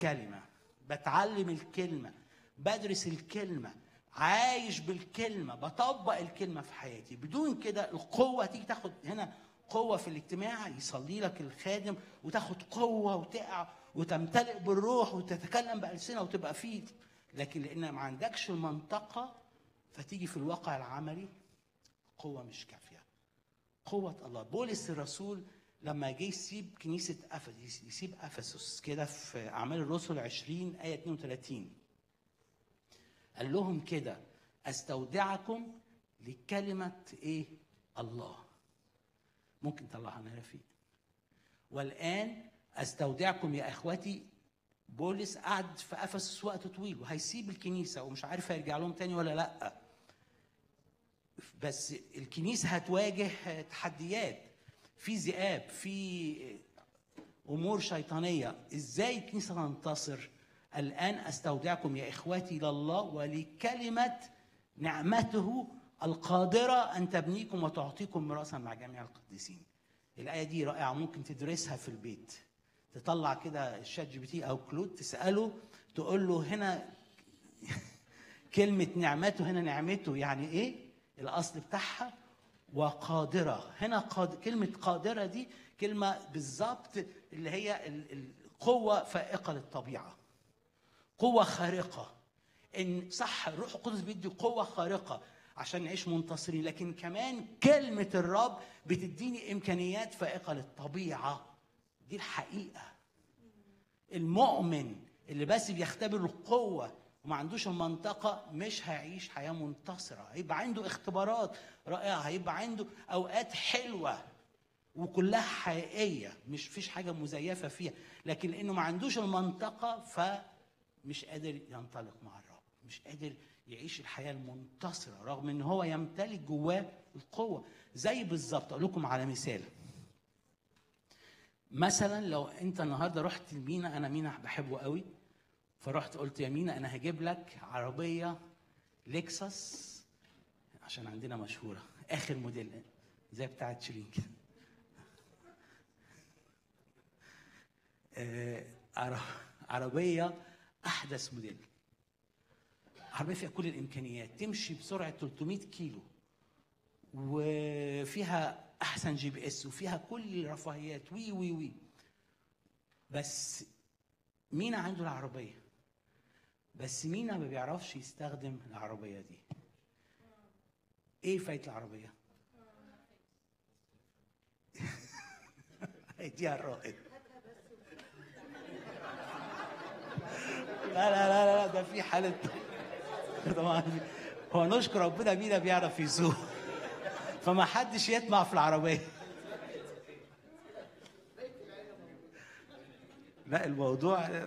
كلمه بتعلم الكلمه بدرس الكلمه عايش بالكلمه بطبق الكلمه في حياتي بدون كده القوه تيجي تاخد هنا قوه في الاجتماع يصلي لك الخادم وتاخد قوه وتقع وتمتلئ بالروح وتتكلم بالسنه وتبقى فيه لكن لان ما عندكش المنطقه فتيجي في الواقع العملي قوه مش كافيه قوه الله بولس الرسول لما جه يسيب كنيسه افسس يسيب افسس كده في اعمال الرسل 20 ايه 32 قال لهم كده استودعكم لكلمه ايه الله ممكن طلعها يا رفيق والان استودعكم يا اخوتي بولس قعد في افسس وقت طويل وهيسيب الكنيسه ومش عارف هيرجع لهم تاني ولا لا بس الكنيسه هتواجه تحديات في ذئاب في امور شيطانيه ازاي الكنيسه تنتصر الان استودعكم يا اخوتي لله ولكلمه نعمته القادره ان تبنيكم وتعطيكم مراسا مع جميع القديسين الايه دي رائعه ممكن تدرسها في البيت تطلع كده الشات جي بي تي او كلود تساله تقول له هنا كلمه نعمته هنا نعمته يعني ايه الاصل بتاعها وقادره هنا قاد... كلمه قادره دي كلمه بالظبط اللي هي القوه فائقه للطبيعه قوه خارقه ان صح الروح القدس بيدي قوه خارقه عشان نعيش منتصرين لكن كمان كلمه الرب بتديني امكانيات فائقه للطبيعه دي الحقيقه المؤمن اللي بس بيختبر القوه وما عندوش المنطقه مش هيعيش حياه منتصره هيبقى عنده اختبارات رائعه هيبقى عنده اوقات حلوه وكلها حقيقيه مش فيش حاجه مزيفه فيها لكن لانه ما عندوش المنطقه فمش قادر ينطلق مع الرب مش قادر يعيش الحياه المنتصره رغم ان هو يمتلك جواه القوه زي بالظبط اقول لكم على مثال مثلا لو انت النهارده رحت لمينا انا مينا بحبه قوي فرحت قلت يا مينا انا هجيب لك عربيه لكسس عشان عندنا مشهوره اخر موديل زي بتاعه شيرين كده آه عربيه احدث موديل عربيه فيها كل الامكانيات تمشي بسرعه 300 كيلو وفيها احسن جي بي اس وفيها كل الرفاهيات وي وي وي بس مينا عنده العربيه بس مينا ما بيعرفش يستخدم العربيه دي ايه فايده العربيه هيديها الرائد لا لا لا لا ده في حاله طبعا هو نشكر ربنا مينا بيعرف يسوق فما حدش يطمع في العربيه لا الموضوع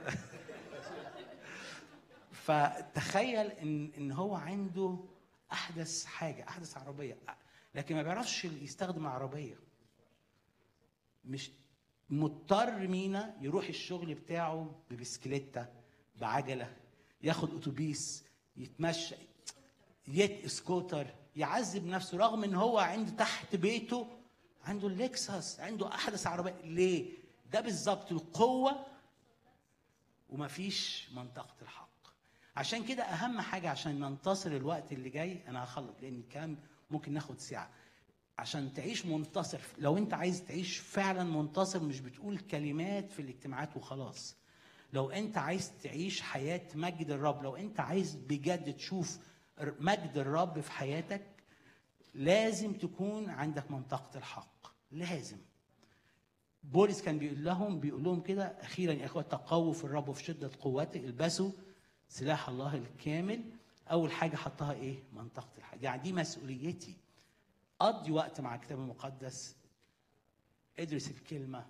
فتخيل ان ان هو عنده احدث حاجه احدث عربيه لكن ما بيعرفش يستخدم العربيه مش مضطر مينا يروح الشغل بتاعه ببسكليته بعجله ياخد اتوبيس يتمشى يت سكوتر يعذب نفسه رغم ان هو عنده تحت بيته عنده اللكسس عنده احدث عربيه ليه ده بالظبط القوه ومفيش منطقه الحق عشان كده اهم حاجه عشان ننتصر الوقت اللي جاي انا هخلص لان الكلام ممكن ناخد ساعه عشان تعيش منتصر لو انت عايز تعيش فعلا منتصر مش بتقول كلمات في الاجتماعات وخلاص لو انت عايز تعيش حياه مجد الرب لو انت عايز بجد تشوف مجد الرب في حياتك لازم تكون عندك منطقه الحق لازم بولس كان بيقول لهم بيقول لهم كده اخيرا يا اخوات تقووا في الرب وفي شده قوته البسوا سلاح الله الكامل اول حاجه حطها ايه منطقه الحق يعني دي مسؤوليتي قضي وقت مع الكتاب المقدس ادرس الكلمه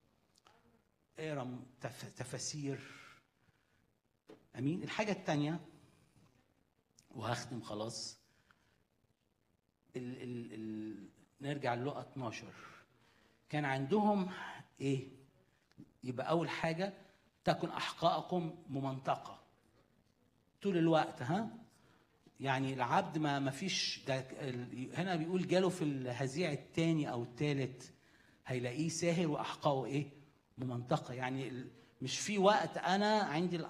اقرا تفاسير امين الحاجه الثانيه وهختم خلاص ال ال ال نرجع للقى 12 كان عندهم ايه يبقى اول حاجه تكن احقائكم ممنطقه طول الوقت ها يعني العبد ما ما فيش ده هنا بيقول جاله في الهزيع الثاني او الثالث هيلاقيه ساهر واحقائه ايه ممنطقه يعني مش في وقت انا عندي